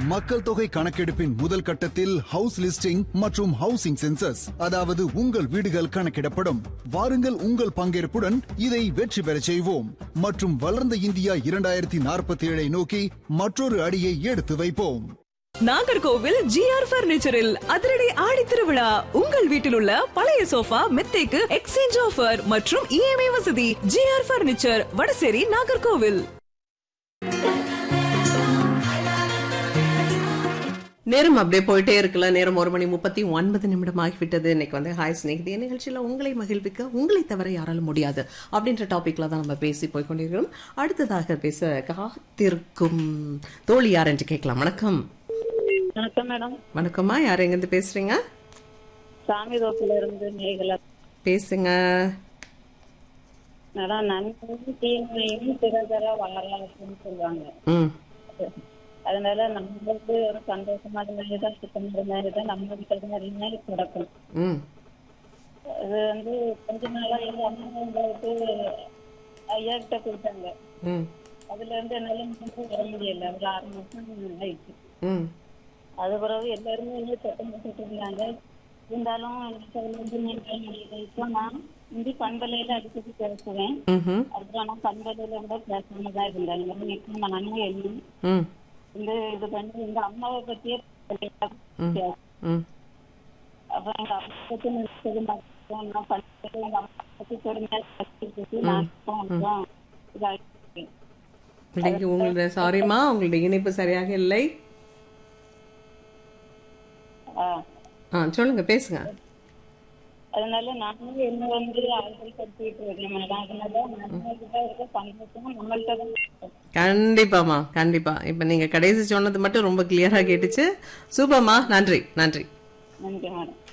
மக்கள் தொகை கணக்கெடுப்பின் முதல் கட்டத்தில் ஹவுஸ் லிஸ்டிங் மற்றும் ஹவுசிங் சென்சஸ் அதாவது உங்கள் வீடுகள் கணக்கிடப்படும் வாருங்கள் உங்கள் பங்கேற்புடன் இதை வெற்றி பெறச் செய்வோம் மற்றும் வளர்ந்த இந்தியா இரண்டாயிரத்தி நாற்பத்தி ஏழை நோக்கி மற்றொரு அடியை எடுத்து வைப்போம் நாகர்கோவில் ஜிஆர் பர்னிச்சரில் அதிரடி ஆடி திருவிழா உங்கள் வீட்டில் உள்ள பழைய சோஃபா மெத்தைக்கு எக்ஸ்சேஞ்ச் ஆஃபர் மற்றும் இஎம்ஐ வசதி ஜிஆர் பர்னிச்சர் வடசேரி நாகர்கோவில் நேரம் அப்படியே போயிட்டே இருக்குல்ல நேரம் ஒரு மணி முப்பத்தி ஒன்பது நிமிடம் ஆகிவிட்டது இன்னைக்கு வந்து ஹாய் ஸ்நேகிதி நிகழ்ச்சியில உங்களை மகிழ்விக்க உங்களை தவிர யாராலும் முடியாது அப்படின்ற டாபிக்ல தான் நம்ம பேசி போய் கொண்டிருக்கிறோம் அடுத்ததாக பேச காத்திருக்கும் தோழி யார் என்று கேட்கலாம் வணக்கம் வணக்கம் மேடம் வணக்கம்மா யார் எங்கிருந்து பேசுறீங்க சாமி தோப்புல இருந்து மேகலா பேசுங்க மேடம் நன்மையும் தீமையும் திறதர வாழலாம் அப்படின்னு சொல்லுவாங்க ம் அதனால நம்மளுக்கு ஒரு சந்தோஷமா இருந்ததுதான் சுத்தம் இருந்ததுதான் நம்ம கிட்ட நிறைய கிடக்கும் ம் அது வந்து கொஞ்ச நாளா எங்க அம்மா எங்களுக்கு ஐயா கிட்ட கொடுத்தாங்க ம் அதுல இருந்து என்னால முன்னாடி வர முடியல ஒரு ஆறு மாசம் ஆயிடுச்சு ம் அது பிறகு எல்லாருமே வந்து சத்தம் போட்டுட்டு இருந்தாங்க இருந்தாலும் எனக்கு அதுல இருந்து நீங்க முடியல இப்போ நான் இந்தி பண்பலையில அடிக்கடி பேசுவேன் ம்ஹும். அப்புறம் நான் பண்பலையில கூட பேசாம தான் இருந்தேன் இந்த மாதிரி இப்போ நானும் என்ன ம் இந்த இது பண்ணி எங்க அம்மாவை பத்தியே பேசுவேன். ம் அப்ப எங்க அம்மா பத்தி நினைச்சது மட்டும் நான் பண்பலையில எங்க அம்மா பத்தி பெருமையா பேசி பேசி நான் இப்போ கொஞ்சம் இதாகிட்டேன். இன்னைக்கு உங்களுடைய சாரிம்மா உங்களுடைய இணைப்பு சரியாக இல்லை ஆ. ஆ சொல்லுங்க பேசுங்க அதனால நானும் என்ன வந்து ஆள்கள் படுத்திட்டு இருக்கேன் மேடம் அதனால நம்மகிட்ட இருக்க சந்தோஷம் நம்மள்ட்ட தான் இருக்கு. கண்டிப்பாம்மா கண்டிப்பா இப்ப நீங்க கடைசி சொன்னது மட்டும் ரொம்ப கிளியரா கேட்டுச்சு சூப்பர்மா நன்றி நன்றி நன்றி மேடம்